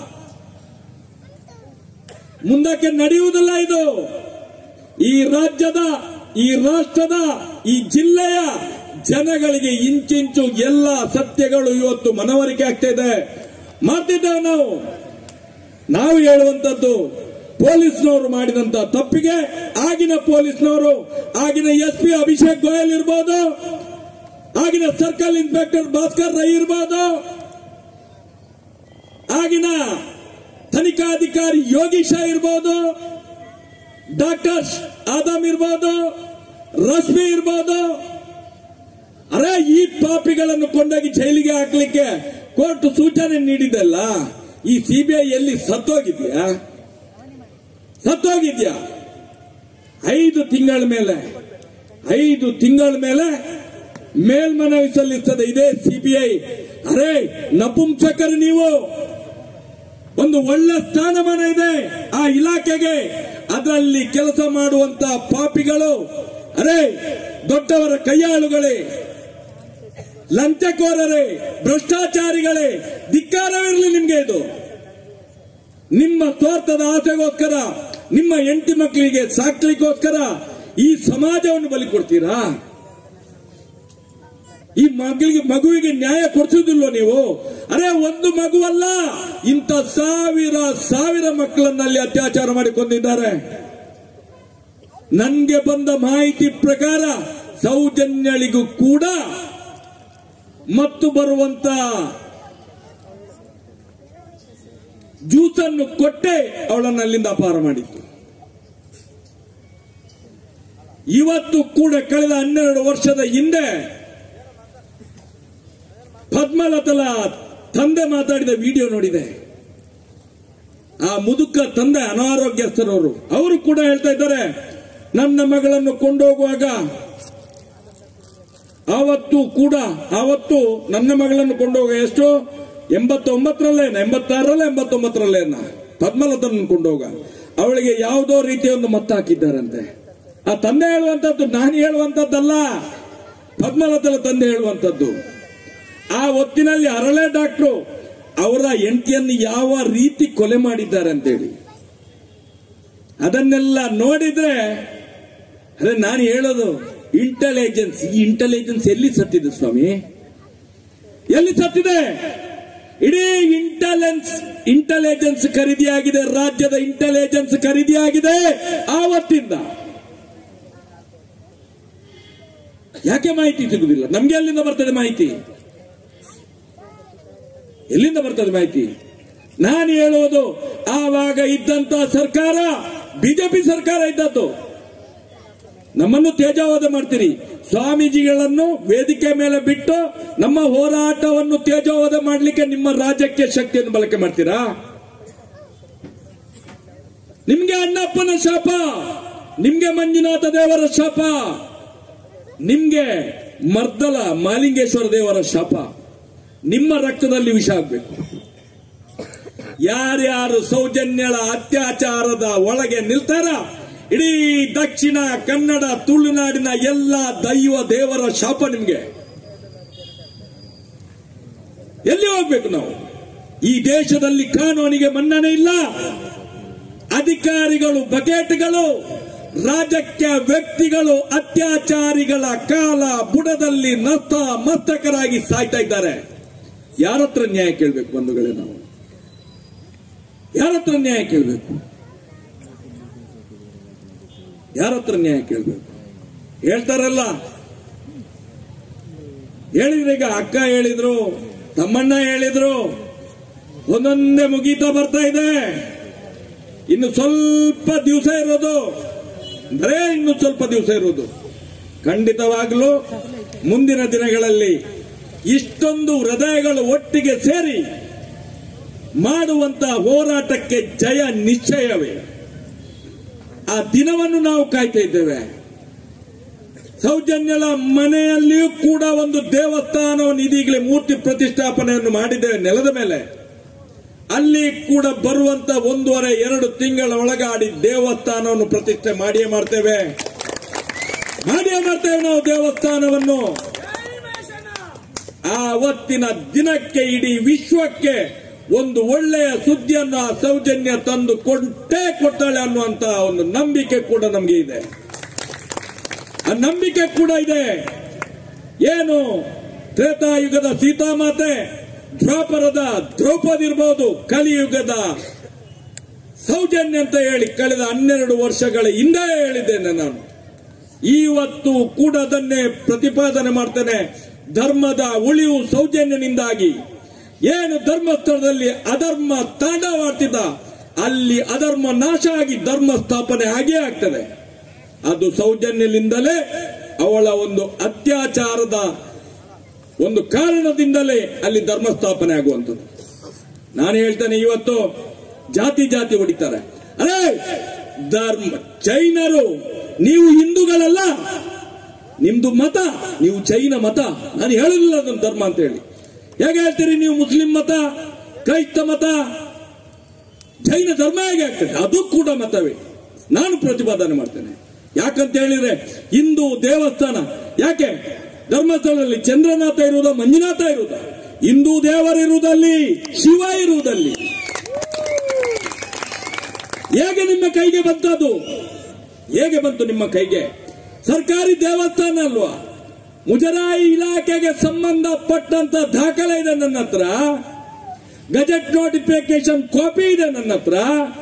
ಮುಂದಕ್ಕೆ ನಡೆಯುವುದಿಲ್ಲ ಇದು ಈ ರಾಜ್ಯದ ಈ ರಾಷ್ಟ್ರದ ಈ ಜಿಲ್ಲೆಯ ಜನಗಳಿಗೆ ಇಂಚಿಂಚು ಎಲ್ಲ ಸತ್ಯಗಳು ಇವತ್ತು ಮನವರಿಕೆ ಆಗ್ತಾ ಇದೆ ಮಾಡ್ತಿದ್ದೇವೆ ನಾವು ನಾವು ಹೇಳುವಂತದ್ದು ಪೊಲೀಸ್ನವರು ಮಾಡಿದಂತ ತಪ್ಪಿಗೆ ಆಗಿನ ಪೊಲೀಸ್ನವರು ಆಗಿನ ಎಸ್ ಪಿ ಅಭಿಷೇಕ್ ಗೋಯಲ್ ಇರ್ಬೋದು ಆಗಿನ ಸರ್ಕಲ್ ಇನ್ಸ್ಪೆಕ್ಟರ್ ಭಾಸ್ಕರ್ ರೈ ಇರ್ಬೋದು ಆಗಿನ ತನಿಖಾಧಿಕಾರಿ ಯೋಗೀಶ ಇರ್ಬೋದು ಡಾಕ್ಟರ್ ಆದಮ್ ಇರ್ಬೋದು ರಶ್ಮಿ ಇರ್ಬೋದು ಅರೆ ಈ ಪಾಪಿಗಳನ್ನು ಕೊಂಡೋಗಿ ಜೈಲಿಗೆ ಹಾಕ್ಲಿಕ್ಕೆ ಕೋರ್ಟ್ ಸೂಚನೆ ನೀಡಿದಲ್ಲ ಈ ಸಿಬಿಐ ಎಲ್ಲಿ ಸತ್ತೋಗಿದ್ಯಾ ಸತ್ತೋಗಿದ್ಯಾ ಐದು ತಿಂಗಳ ಮೇಲೆ ಐದು ತಿಂಗಳ ಮೇಲೆ ಮೇಲ್ಮನವಿ ಸಲ್ಲಿಸ್ತದೆ ಇದೇ ಸಿಬಿಐ ಅರೆ ನಪುಂಸಕರು ನೀವು ಒಂದು ಒಳ್ಳೆ ಸ್ಥಾನಮಾನ ಇದೆ ಆ ಇಲಾಖೆಗೆ ಅದರಲ್ಲಿ ಕೆಲಸ ಮಾಡುವಂತ ಪಾಪಿಗಳು ಅರೆ ದೊಡ್ಡವರ ಕೈಯಾಳುಗಳೇ ಲಂಚಕೋರರೇ ಭ್ರಷ್ಟಾಚಾರಿಗಳೇ ಧಿಕ್ಕಾರವಿರಲಿ ನಿಮ್ಗೆ ಇದು ನಿಮ್ಮ ಸ್ವಾರ್ಥದ ಆಸೆಗೋಸ್ಕರ ನಿಮ್ಮ ಹೆಂಡತಿ ಮಕ್ಕಳಿಗೆ ಸಾಕ್ಲಿಕ್ಕೋಸ್ಕರ ಈ ಸಮಾಜವನ್ನು ಬಲಿ ಕೊಡ್ತೀರಾ ಈ ಮಗಳಿಗೆ ಮಗುವಿಗೆ ನ್ಯಾಯ ಕೊಡಿಸುವುದಿಲ್ವ ನೀವು ಅರೆ ಒಂದು ಮಗುವಲ್ಲ ಇಂಥ ಸಾವಿರ ಸಾವಿರ ಮಕ್ಕಳನ್ನಲ್ಲಿ ಅತ್ಯಾಚಾರ ಮಾಡಿ ಕೊಂದಿದ್ದಾರೆ ನನ್ಗೆ ಬಂದ ಮಾಹಿತಿ ಪ್ರಕಾರ ಸೌಜನ್ಯಳಿಗೂ ಕೂಡ ಮತ್ತು ಬರುವಂತ ಜ್ಯೂಸನ್ನು ಕೊಟ್ಟೆ ಅವಳನ್ನು ಅಲ್ಲಿಂದ ಅಪಾರ ಮಾಡಿತ್ತು ಇವತ್ತು ಕೂಡ ಕಳೆದ ಹನ್ನೆರಡು ವರ್ಷದ ಹಿಂದೆ ಪದ್ಮಲತಲ ತಂದೆ ಮಾತಾಡಿದ ವಿಡಿಯೋ ನೋಡಿದೆ ಆ ಮುದುಕ ತಂದೆ ಅನಾರೋಗ್ಯಸ್ಥರವರು ಅವರು ಕೂಡ ಹೇಳ್ತಾ ಇದ್ದಾರೆ ನನ್ನ ಮಗಳನ್ನು ಕೊಂಡೋಗುವಾಗ ಆವತ್ತು ಕೂಡ ಆವತ್ತು ನನ್ನ ಮಗಳನ್ನು ಕೊಂಡೋಗ ಎಷ್ಟು ಎಂಬತ್ತೊಂಬತ್ತರಲ್ಲೇ ಎಂಬತ್ತಾರರಲ್ಲೇ ಎಂಬತ್ತೊಂಬತ್ತರಲ್ಲೇ ಪದ್ಮಲತನ ಕೊಂಡೋಗ ಅವಳಿಗೆ ಯಾವುದೋ ರೀತಿಯ ಒಂದು ಮತ್ತ ಹಾಕಿದ್ದಾರಂತೆ ಆ ತಂದೆ ಹೇಳುವಂತದ್ದು ನಾನು ಹೇಳುವಂತದ್ದಲ್ಲ ಪದ್ಮಲತನ ತಂದೆ ಹೇಳುವಂತದ್ದು ಆ ಹೊತ್ತಿನಲ್ಲಿ ಅರಳೆ ಡಾಕ್ಟ್ರು ಅವರ ಹೆಂಡತಿಯನ್ನು ಯಾವ ರೀತಿ ಕೊಲೆ ಮಾಡಿದ್ದಾರೆ ಅಂತೇಳಿ ಅದನ್ನೆಲ್ಲ ನೋಡಿದ್ರೆ ಅದೇ ನಾನು ಹೇಳೋದು ಇಂಟೆಲಿಜೆನ್ಸ್ ಈ ಇಂಟೆಲಿಜೆನ್ಸ್ ಎಲ್ಲಿ ಸತ್ತಿದೆ ಸ್ವಾಮಿ ಎಲ್ಲಿ ಸತ್ತಿದೆ ಇಡೀ ಇಂಟೆಲೆನ್ಸ್ ಇಂಟೆಲಿಜೆನ್ಸ್ ಖರೀದಿಯಾಗಿದೆ ರಾಜ್ಯದ ಇಂಟೆಲಿಜೆನ್ಸ್ ಖರೀದಿಯಾಗಿದೆ ಆವತ್ತಿಂದ ಯಾಕೆ ಮಾಹಿತಿ ಸಿಗುದಿಲ್ಲ ನಮ್ಗೆ ಎಲ್ಲಿಂದ ಬರ್ತದೆ ಮಾಹಿತಿ ಎಲ್ಲಿಂದ ಬರ್ತದೆ ಮಾಹಿತಿ ನಾನು ಹೇಳುವುದು ಆವಾಗ ಇದ್ದಂತ ಸರ್ಕಾರ ಬಿಜೆಪಿ ಸರ್ಕಾರ ಇದ್ದದ್ದು ನಮ್ಮನ್ನು ತೇಜಾವಧ ಮಾಡ್ತೀರಿ ಸ್ವಾಮೀಜಿಗಳನ್ನು ವೇದಿಕೆ ಮೇಲೆ ಬಿಟ್ಟು ನಮ್ಮ ಹೋರಾಟವನ್ನು ತೇಜಾವಧ ಮಾಡಲಿಕ್ಕೆ ನಿಮ್ಮ ರಾಜ್ಯಕ್ಕೆ ಶಕ್ತಿಯನ್ನು ಬಳಕೆ ಮಾಡ್ತೀರಾ ನಿಮ್ಗೆ ಅಣ್ಣಪ್ಪನ ಶಾಪ ನಿಮ್ಗೆ ಮಂಜುನಾಥ ದೇವರ ಶಾಪ ನಿಮ್ಗೆ ಮರ್ದಲ ಮಾಲಿಂಗೇಶ್ವರ ದೇವರ ಶಾಪ ನಿಮ್ಮ ರಕ್ತದಲ್ಲಿ ವಿಷ ಆಗ್ಬೇಕು ಯಾರ್ಯಾರು ಸೌಜನ್ಯಳ ಅತ್ಯಾಚಾರದ ಒಳಗೆ ನಿಲ್ತಾರ ಇಡೀ ದಕ್ಷಿಣ ಕನ್ನಡ ತುಳುನಾಡಿನ ಎಲ್ಲ ದೈವ ದೇವರ ಶಾಪ ನಿಮ್ಗೆ ಎಲ್ಲಿ ಹೋಗ್ಬೇಕು ನಾವು ಈ ದೇಶದಲ್ಲಿ ಕಾನೂನಿಗೆ ಮನ್ನಣೆ ಇಲ್ಲ ಅಧಿಕಾರಿಗಳು ಬಕೆಟ್ಗಳು ರಾಜಕೀಯ ವ್ಯಕ್ತಿಗಳು ಅತ್ಯಾಚಾರಿಗಳ ಕಾಲ ಬುಡದಲ್ಲಿ ನಸ್ತ ಮಸ್ತಕರಾಗಿ ಸಾಯ್ತಾ ಇದ್ದಾರೆ ಯಾರತ್ರ ನ್ಯಾಯ ಕೇಳಬೇಕು ಬಂಧುಗಳೇ ನಾವು ಯಾರತ್ರ ನ್ಯಾಯ ಕೇಳಬೇಕು ಯಾರತ್ರ ನ್ಯಾಯ ಕೇಳಬೇಕು ಹೇಳ್ತಾರಲ್ಲ ಹೇಳಿದ್ರೆ ಈಗ ಅಕ್ಕ ಹೇಳಿದ್ರು ತಮ್ಮಣ್ಣ ಹೇಳಿದ್ರು ಒಂದೊಂದೇ ಮುಗೀತಾ ಬರ್ತಾ ಇದೆ ಇನ್ನು ಸ್ವಲ್ಪ ದಿವಸ ಇರೋದು ಅಂದ್ರೆ ಇನ್ನು ಸ್ವಲ್ಪ ದಿವಸ ಇರೋದು ಖಂಡಿತವಾಗ್ಲೂ ಮುಂದಿನ ದಿನಗಳಲ್ಲಿ ಇಷ್ಟೊಂದು ಹೃದಯಗಳು ಒಟ್ಟಿಗೆ ಸೇರಿ ಮಾಡುವಂತ ಹೋರಾಟಕ್ಕೆ ಜಯ ನಿಶ್ಚಯವೇ ಆ ದಿನವನ್ನು ನಾವು ಕಾಯ್ತಾ ಇದ್ದೇವೆ ಸೌಜನ್ಯಳ ಮನೆಯಲ್ಲಿಯೂ ಕೂಡ ಒಂದು ದೇವಸ್ಥಾನವನ್ನು ಇದೀಗಲೇ ಮೂರ್ತಿ ಪ್ರತಿಷ್ಠಾಪನೆಯನ್ನು ಮಾಡಿದ್ದೇವೆ ನೆಲದ ಮೇಲೆ ಅಲ್ಲಿ ಕೂಡ ಬರುವಂತ ಒಂದೂವರೆ ಎರಡು ತಿಂಗಳ ಒಳಗಾಡಿ ದೇವಸ್ಥಾನವನ್ನು ಪ್ರತಿಷ್ಠೆ ಮಾಡಿಯೇ ಮಾಡ್ತೇವೆ ಮಾಡಿಯೇ ಮಾಡ್ತೇವೆ ನಾವು ದೇವಸ್ಥಾನವನ್ನು ಆ ಅವತ್ತಿನ ದಿನಕ್ಕೆ ಇಡೀ ವಿಶ್ವಕ್ಕೆ ಒಂದು ಒಳ್ಳೆಯ ಸುದ್ದಿಯನ್ನು ಆ ಸೌಜನ್ಯ ತಂದು ಕೊಟ್ಟೇ ಕೊಡ್ತಾಳೆ ಅನ್ನುವಂತ ಒಂದು ನಂಬಿಕೆ ಕೂಡ ನಮಗೆ ಇದೆ ಆ ನಂಬಿಕೆ ಕೂಡ ಇದೆ ಏನು ತ್ರೇತಾಯುಗದ ಸೀತಾಮಾತೆ ದ್ವಾಪರದ ದ್ರೌಪದಿ ಇರಬಹುದು ಕಲಿಯುಗದ ಸೌಜನ್ಯ ಅಂತ ಹೇಳಿ ಕಳೆದ ಹನ್ನೆರಡು ವರ್ಷಗಳ ಹಿಂದೆ ಹೇಳಿದ್ದೇನೆ ನಾನು ಇವತ್ತು ಕೂಡ ಅದನ್ನೇ ಪ್ರತಿಪಾದನೆ ಮಾಡ್ತೇನೆ ಧರ್ಮದ ಉಳಿವು ಸೌಜನ್ಯನಿಂದಾಗಿ ಏನು ಧರ್ಮಸ್ಥಳದಲ್ಲಿ ಅಧರ್ಮ ತಾಂಡವಾಡ್ತಿದ್ದ ಅಲ್ಲಿ ಅಧರ್ಮ ನಾಶ ಆಗಿ ಧರ್ಮ ಸ್ಥಾಪನೆ ಆಗೇ ಆಗ್ತದೆ ಅದು ಸೌಜನ್ಯದಿಂದಲೇ ಅವಳ ಒಂದು ಅತ್ಯಾಚಾರದ ಒಂದು ಕಾರಣದಿಂದಲೇ ಅಲ್ಲಿ ಧರ್ಮ ಸ್ಥಾಪನೆ ಆಗುವಂಥದ್ದು ನಾನು ಹೇಳ್ತೇನೆ ಇವತ್ತು ಜಾತಿ ಜಾತಿ ಹೊಡಿತಾರೆ ಅರೇ ಧರ್ಮ ಜೈನರು ನೀವು ಹಿಂದೂಗಳಲ್ಲ ನಿಮ್ದು ಮತ ನೀವು ಜೈನ ಮತ ನಾನು ಹೇಳಲಿಲ್ಲ ಅದನ್ನ ಧರ್ಮ ಅಂತ ಹೇಳಿ ಹೇಗೆ ಹೇಳ್ತೀರಿ ನೀವು ಮುಸ್ಲಿಂ ಮತ ಕ್ರೈಸ್ತ ಮತ ಜೈನ ಧರ್ಮ ಹೇಗೆ ಆಗ್ತದೆ ಅದು ಕೂಡ ಮತವೇ ನಾನು ಪ್ರತಿಪಾದನೆ ಮಾಡ್ತೇನೆ ಯಾಕಂತ ಹೇಳಿದ್ರೆ ಹಿಂದೂ ದೇವಸ್ಥಾನ ಯಾಕೆ ಧರ್ಮಸ್ಥಳದಲ್ಲಿ ಚಂದ್ರನಾಥ ಇರುವುದ ಮಂಜುನಾಥ ಇರುವುದ ಹಿಂದೂ ದೇವರಿರುವುದಲ್ಲಿ ಶಿವ ಇರುವುದಲ್ಲಿ ಹೇಗೆ ನಿಮ್ಮ ಕೈಗೆ ಬಂತದು ಹೇಗೆ ಬಂತು ನಿಮ್ಮ ಕೈಗೆ ಸರ್ಕಾರಿ ದೇವಸ್ಥಾನ ಅಲ್ವಾ ಮುಜರಾಯಿ ಇಲಾಖೆಗೆ ಸಂಬಂಧಪಟ್ಟಂತ ದಾಖಲೆ ಇದೆ ನನ್ನ ಹತ್ರ ಗಜೆಟ್ ನೋಟಿಫಿಕೇಶನ್ ಕಾಪಿ ಇದೆ ನನ್ನ ಹತ್ರ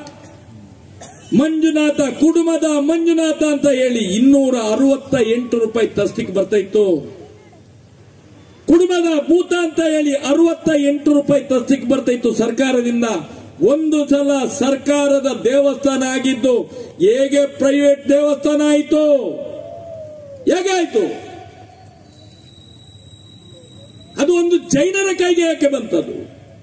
ಮಂಜುನಾಥ ಕುಟುಂಬದ ಮಂಜುನಾಥ ಅಂತ ಹೇಳಿ ಇನ್ನೂರ ಅರವತ್ತ ಎಂಟು ರೂಪಾಯಿ ತಸ್ತಿಗೆ ಬರ್ತಾ ಇತ್ತು ಕುಟುಂಬದ ಭೂತ ಅಂತ ಹೇಳಿ ಅರವತ್ತ ಎಂಟು ರೂಪಾಯಿ ತಸ್ತಿಗೆ ಬರ್ತಾ ಇತ್ತು ಸರ್ಕಾರದಿಂದ ಒಂದು ಸಲ ಸರ್ಕಾರದ ದೇವಸ್ಥಾನ ಆಗಿದ್ದು ಹೇಗೆ ಪ್ರೈವೇಟ್ ದೇವಸ್ಥಾನ ಆಯಿತು ಹೇಗೆ ಆಯ್ತು ಅದು ಒಂದು ಜೈನರ ಕೈಗೆ ಯಾಕೆ ಬಂತದು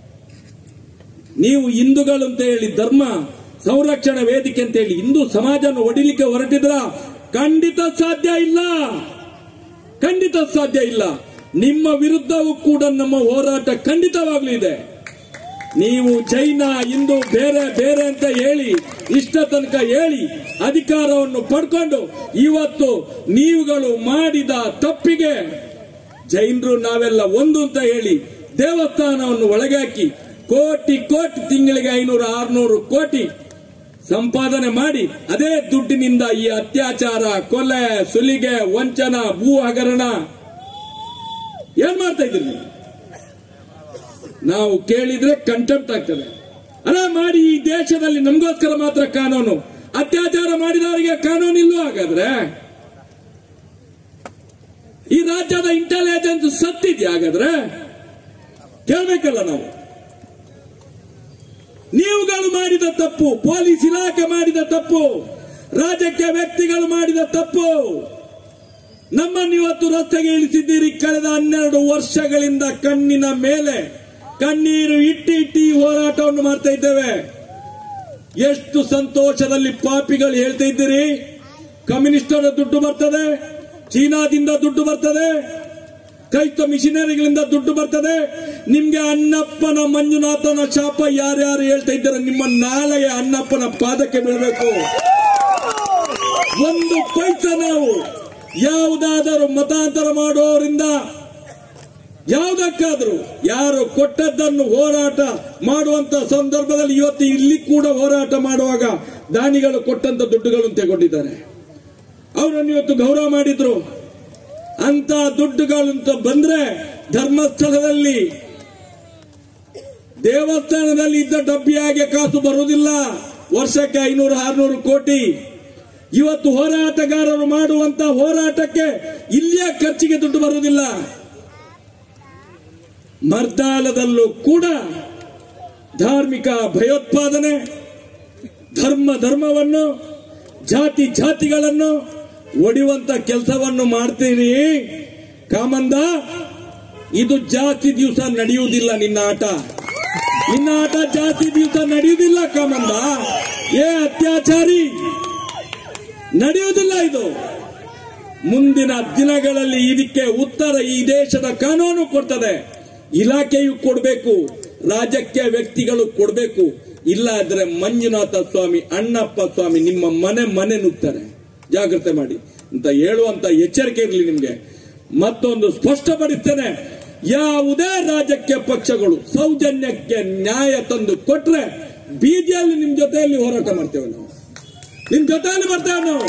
ನೀವು ಹಿಂದೂಗಳು ಅಂತ ಹೇಳಿ ಧರ್ಮ ಸಂರಕ್ಷಣಾ ವೇದಿಕೆ ಅಂತ ಹೇಳಿ ಹಿಂದೂ ಸಮಾಜನ ಒಡಿಲಿಕ್ಕೆ ಹೊರಟಿದ್ರ ಖಂಡಿತ ಸಾಧ್ಯ ಇಲ್ಲ ಖಂಡಿತ ಸಾಧ್ಯ ಇಲ್ಲ ನಿಮ್ಮ ವಿರುದ್ಧವೂ ಕೂಡ ನಮ್ಮ ಹೋರಾಟ ಖಂಡಿತವಾಗ್ಲೂ ಇದೆ ನೀವು ಜೈನ ಹಿಂದೂ ಬೇರೆ ಬೇರೆ ಅಂತ ಹೇಳಿ ಇಷ್ಟ ತನಕ ಹೇಳಿ ಅಧಿಕಾರವನ್ನು ಪಡ್ಕೊಂಡು ಇವತ್ತು ನೀವುಗಳು ಮಾಡಿದ ತಪ್ಪಿಗೆ ಜೈನರು ನಾವೆಲ್ಲ ಒಂದು ಅಂತ ಹೇಳಿ ದೇವಸ್ಥಾನವನ್ನು ಒಳಗೆ ಹಾಕಿ ಕೋಟಿ ಕೋಟಿ ತಿಂಗಳಿಗೆ ಐನೂರು ಆರ್ನೂರು ಕೋಟಿ ಸಂಪಾದನೆ ಮಾಡಿ ಅದೇ ದುಡ್ಡಿನಿಂದ ಈ ಅತ್ಯಾಚಾರ ಕೊಲೆ ಸುಲಿಗೆ ವಂಚನ ಭೂ ಹಗರಣ ಏನ್ ಮಾಡ್ತಾ ಇದ್ದೀರಿ ನೀವು ನಾವು ಕೇಳಿದ್ರೆ ಕಂಟೆಂಪ್ಟ್ ಆಗ್ತದೆ ಅಲ್ಲ ಮಾಡಿ ಈ ದೇಶದಲ್ಲಿ ನಮಗೋಸ್ಕರ ಮಾತ್ರ ಕಾನೂನು ಅತ್ಯಾಚಾರ ಮಾಡಿದವರಿಗೆ ಕಾನೂನು ಇಲ್ಲೂ ಹಾಗಾದ್ರೆ ಈ ರಾಜ್ಯದ ಇಂಟೆಲಿಜೆನ್ಸ್ ಸತ್ತಿದ್ಯಾ ಹಾಗಾದ್ರೆ ಕೇಳ್ಬೇಕಲ್ಲ ನಾವು ನೀವುಗಳು ಮಾಡಿದ ತಪ್ಪು ಪೊಲೀಸ್ ಇಲಾಖೆ ಮಾಡಿದ ತಪ್ಪು ರಾಜಕೀಯ ವ್ಯಕ್ತಿಗಳು ಮಾಡಿದ ತಪ್ಪು ನಮ್ಮನ್ನು ಇವತ್ತು ರಸ್ತೆಗೆ ಇಳಿಸಿದ್ದೀರಿ ಕಳೆದ ಹನ್ನೆರಡು ವರ್ಷಗಳಿಂದ ಕಣ್ಣಿನ ಮೇಲೆ ಕಣ್ಣೀರು ಇಟ್ಟಿ ಇಟ್ಟಿ ಈ ಹೋರಾಟವನ್ನು ಮಾಡ್ತಾ ಇದ್ದೇವೆ ಎಷ್ಟು ಸಂತೋಷದಲ್ಲಿ ಪಾಪಿಗಳು ಹೇಳ್ತಾ ಇದ್ದೀರಿ ಕಮ್ಯುನಿಸ್ಟರ ದುಡ್ಡು ಬರ್ತದೆ ಚೀನಾದಿಂದ ದುಡ್ಡು ಬರ್ತದೆ ಕ್ರೈಸ್ತ ಮಿಷನರಿಗಳಿಂದ ದುಡ್ಡು ಬರ್ತದೆ ನಿಮ್ಗೆ ಅನ್ನಪ್ಪನ ಮಂಜುನಾಥನ ಶಾಪ ಯಾರ್ಯಾರು ಹೇಳ್ತಾ ಇದ್ದಾರೆ ನಿಮ್ಮ ನಾಳೆಯ ಅನ್ನಪ್ಪನ ಪಾದಕ್ಕೆ ಬೀಳಬೇಕು ಒಂದು ಪೈಸ ನಾವು ಯಾವುದಾದರೂ ಮತಾಂತರ ಮಾಡೋರಿಂದ ಯಾವುದಕ್ಕಾದರೂ ಯಾರು ಕೊಟ್ಟದ್ದನ್ನು ಹೋರಾಟ ಮಾಡುವಂತ ಸಂದರ್ಭದಲ್ಲಿ ಇವತ್ತು ಇಲ್ಲಿ ಕೂಡ ಹೋರಾಟ ಮಾಡುವಾಗ ದಾನಿಗಳು ಕೊಟ್ಟಂತ ದುಡ್ಡುಗಳನ್ನು ತಗೊಂಡಿದ್ದಾರೆ ಅವರನ್ನು ಇವತ್ತು ಗೌರವ ಮಾಡಿದ್ರು ಅಂತ ದುಡ್ಡುಗಳಂತ ಬಂದ್ರೆ ಧರ್ಮಸ್ಥಳದಲ್ಲಿ ದೇವಸ್ಥಾನದಲ್ಲಿ ಇದ್ದ ಡಬ್ಬಿಯಾಗೆ ಕಾಸು ಬರುವುದಿಲ್ಲ ವರ್ಷಕ್ಕೆ ಐನೂರು ಆರ್ನೂರು ಕೋಟಿ ಇವತ್ತು ಹೋರಾಟಗಾರರು ಮಾಡುವಂತ ಹೋರಾಟಕ್ಕೆ ಇಲ್ಲಿಯ ಖರ್ಚಿಗೆ ದುಡ್ಡು ಬರುವುದಿಲ್ಲ ಮರ್ದಾಲದಲ್ಲೂ ಕೂಡ ಧಾರ್ಮಿಕ ಭಯೋತ್ಪಾದನೆ ಧರ್ಮ ಧರ್ಮವನ್ನು ಜಾತಿ ಜಾತಿಗಳನ್ನು ಒಡೆಯುವಂತ ಕೆಲಸವನ್ನು ಮಾಡ್ತೀರಿ ಕಾಮಂದ ಇದು ಜಾಸ್ತಿ ದಿವಸ ನಡೆಯುವುದಿಲ್ಲ ನಿನ್ನ ಆಟ ನಿನ್ನ ಆಟ ಜಾಸ್ತಿ ದಿವಸ ನಡೆಯುವುದಿಲ್ಲ ಕಾಮಂದ ಏ ಅತ್ಯಾಚಾರಿ ನಡೆಯುವುದಿಲ್ಲ ಇದು ಮುಂದಿನ ದಿನಗಳಲ್ಲಿ ಇದಕ್ಕೆ ಉತ್ತರ ಈ ದೇಶದ ಕಾನೂನು ಕೊಡ್ತದೆ ಇಲಾಖೆಯು ಕೊಡಬೇಕು ರಾಜಕೀಯ ವ್ಯಕ್ತಿಗಳು ಕೊಡಬೇಕು ಇಲ್ಲ ಆದ್ರೆ ಮಂಜುನಾಥ ಸ್ವಾಮಿ ಅಣ್ಣಪ್ಪ ಸ್ವಾಮಿ ನಿಮ್ಮ ಮನೆ ಮನೆ ನುಗ್ತಾರೆ ಜಾಗ್ರತೆ ಮಾಡಿ ಅಂತ ಹೇಳುವಂತ ಎಚ್ಚರಿಕೆ ಇರಲಿ ನಿಮ್ಗೆ ಮತ್ತೊಂದು ಸ್ಪಷ್ಟಪಡಿಸ್ತೇನೆ ಯಾವುದೇ ರಾಜಕೀಯ ಪಕ್ಷಗಳು ಸೌಜನ್ಯಕ್ಕೆ ನ್ಯಾಯ ತಂದು ಕೊಟ್ರೆ ಬೀದಿಯಲ್ಲಿ ನಿಮ್ ಜೊತೆಯಲ್ಲಿ ಹೋರಾಟ ಮಾಡ್ತೇವೆ ನಾವು ನಿಮ್ ಜೊತೆಯಲ್ಲಿ ಬರ್ತೇವೆ ನಾವು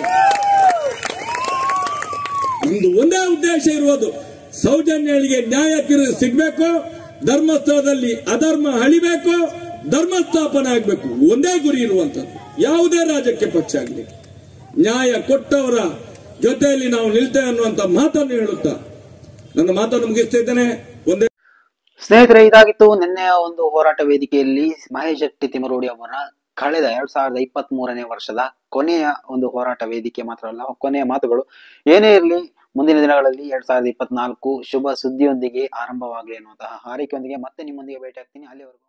ನಮ್ದು ಒಂದೇ ಉದ್ದೇಶ ಇರುವುದು ಸೌಜನ್ಯಗಳಿಗೆ ನ್ಯಾಯ ತಿರು ಸಿಗ್ಬೇಕು ಧರ್ಮಸ್ಥಳದಲ್ಲಿ ಅಧರ್ಮ ಅಳಿಬೇಕು ಧರ್ಮ ಸ್ಥಾಪನೆ ಆಗ್ಬೇಕು ಒಂದೇ ಗುರಿ ಇರುವಂತದ್ದು ಯಾವುದೇ ರಾಜಕೀಯ ಪಕ್ಷ ಆಗಲಿ ನ್ಯಾಯ ಕೊಟ್ಟವರ ಜೊತೆಯಲ್ಲಿ ನಾವು ನಿಲ್ತೇವೆ ಅನ್ನುವಂತ ಮಾತನ್ನು ಹೇಳುತ್ತಾ ನನ್ನ ಮಾತನ್ನು ಮುಗಿಸ್ತಾ ಇದ್ದೇನೆ ಒಂದೇ ಸ್ನೇಹಿತರೆ ಇದಾಗಿತ್ತು ನಿನ್ನೆಯ ಒಂದು ಹೋರಾಟ ವೇದಿಕೆಯಲ್ಲಿ ಮಹೇಶ್ ಶೆಟ್ಟಿ ತಿಮರೋಡಿ ಅವರ ಕಳೆದ ಎರಡ್ ಸಾವಿರದ ಇಪ್ಪತ್ತ್ ಮೂರನೇ ವರ್ಷದ ಕೊನೆಯ ಒಂದು ಹೋರಾಟ ವೇದಿಕೆ ಮಾತ್ರ ಅಲ್ಲ ಕೊನೆಯ ಮಾತುಗಳು ಏನೇ ಇರಲಿ ಮುಂದಿನ ದಿನಗಳಲ್ಲಿ ಎರಡ್ ಸಾವಿರದ ಇಪ್ಪತ್ನಾಲ್ಕು ಶುಭ ಸುದ್ದಿಯೊಂದಿಗೆ ಆರಂಭವಾಗಲಿ ಅನ್ನುವಂತಹ ಹಾರೈಕೆಯೊಂದಿಗೆ ಮತ್ತೆ ನಿಮ್ಮೊಂದಿಗೆ ಭೇಟಿ ಆಗ್ತೀನಿ ಅಲ್ಲಿವರೆಗೂ